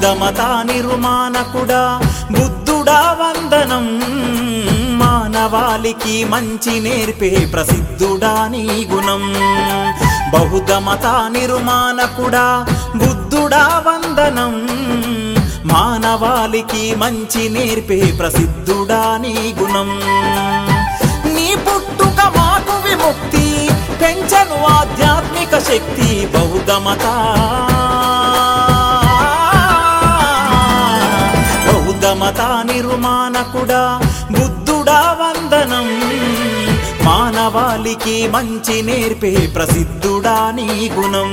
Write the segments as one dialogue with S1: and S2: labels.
S1: మత నిర్మాణకుడా బుద్ధుడా వందనం మానవాళికి మంచి నేర్పే ప్రసిద్ధుడా నీ గుణం బౌద్ధ మత నిర్మాణకుడా బుద్ధుడా వందనం మానవాళికి మంచి నేర్పే ప్రసిద్ధుడా నీ గుణం నీ పుట్టుక మాకు విముక్తి పెంచను ఆధ్యాత్మిక శక్తి బౌద్ధ మత బౌద్ధ మత నిర్మాణకుడా బుద్ధుడా వందనం మానవాళికి మంచి నేర్పే ప్రసిద్ధుడా నీ గుణం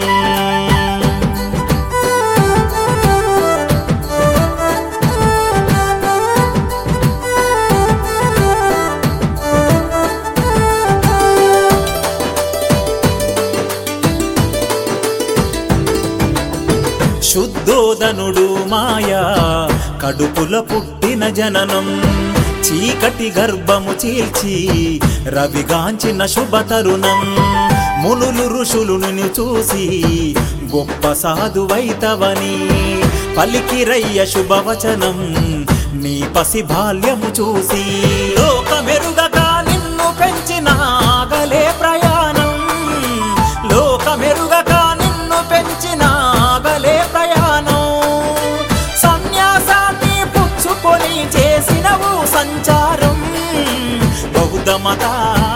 S1: శుద్ధోదనుడు మాయా కడుపుల పుట్టిన జననం చీకటి గర్భము చీల్చి రవిగాంచిన శుభ తరుణం మునులు ఋషులును చూసి గొప్ప సాధువైతవని పలికిరయ్య శుభవచనం నీ పసి బాల్యము చూసి లోకమెరుగక నిన్ను పెంచిన ఆగలే ప్రయాణం లోకమెరుగక నిన్ను పెంచిన ఆగలే ప్రయాణం సన్యాసాన్ని పుచ్చుకొని చేసినవు సంచారం బౌద్ధ మత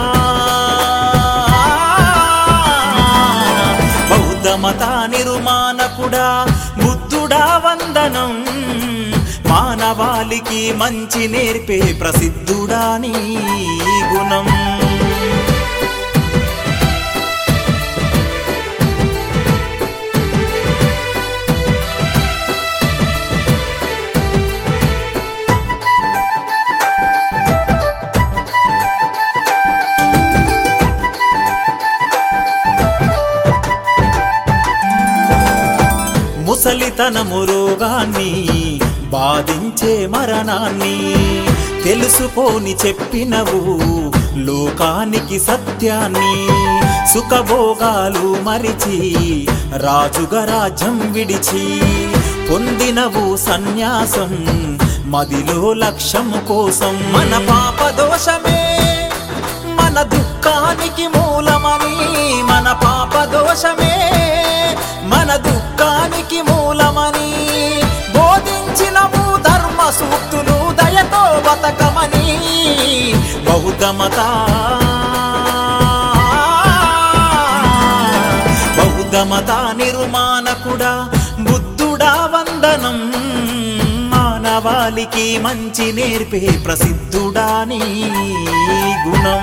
S1: బౌద్ధ మత నిర్మాణకుడా బుద్ధుడా వందనం మానవాళికి మంచి నేర్పే ప్రసిద్ధుడా నీ గుణం ముసలితనము రోగాన్ని బాధించే మరణాన్ని తెలుసుకోని చెప్పినవు లోకానికి సత్యాన్ని సుఖభోగాలు మరిచి రాజుగా రాజ్యం విడిచి పొందినవు సన్యాసం మదిలో లక్ష్యం కోసం మన పాప దోషమే మన దుఃఖానికి మూలమని మన పాప దోషమే మన దుఃఖానికి మూలమని బోధించినవు ధర్మ సూక్తులు దయతో బతకమని బౌద్ధ మత బౌద్ధ మత నిర్మాణకుడా బుద్ధుడా వందనం మానవాళికి మంచి నేర్పే ప్రసిద్ధుడా నీ గుణం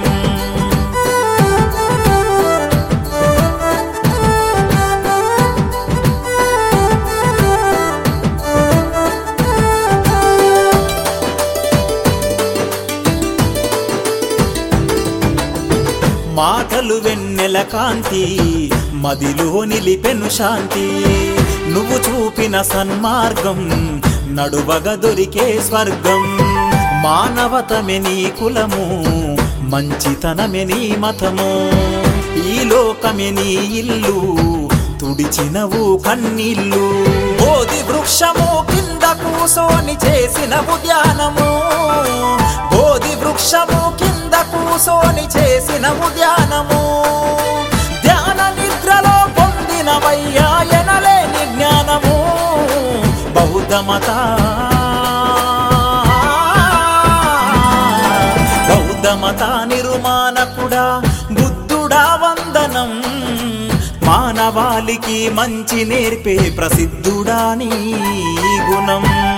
S1: మాటలు వెన్నెల కాంతి మదిలో నిలిపెను శాంతి నువ్వు చూపిన సన్మార్గం నడువగ దొరికే స్వర్గం మానవతమే నీ కులము మంచితనమే నీ మతము ఈ లోకమే నీ ఇల్లు తుడిచినవు కన్నీళ్ళు బోధి వృక్షము కింద కూసోని చేసినవు ధ్యానము బోధి వృక్షము కింద కూసోని చేసినవు ధ్యానము ధ్యాన నిద్రలో పొందినవయ్యా ఎనలేని జ్ఞానము బౌద్ధ మత బౌద్ధ మత నిర్మాణకుడా బుద్ధుడా వందనం మానవాళికి మంచి నేర్పే ప్రసిద్ధుడా నీ గుణం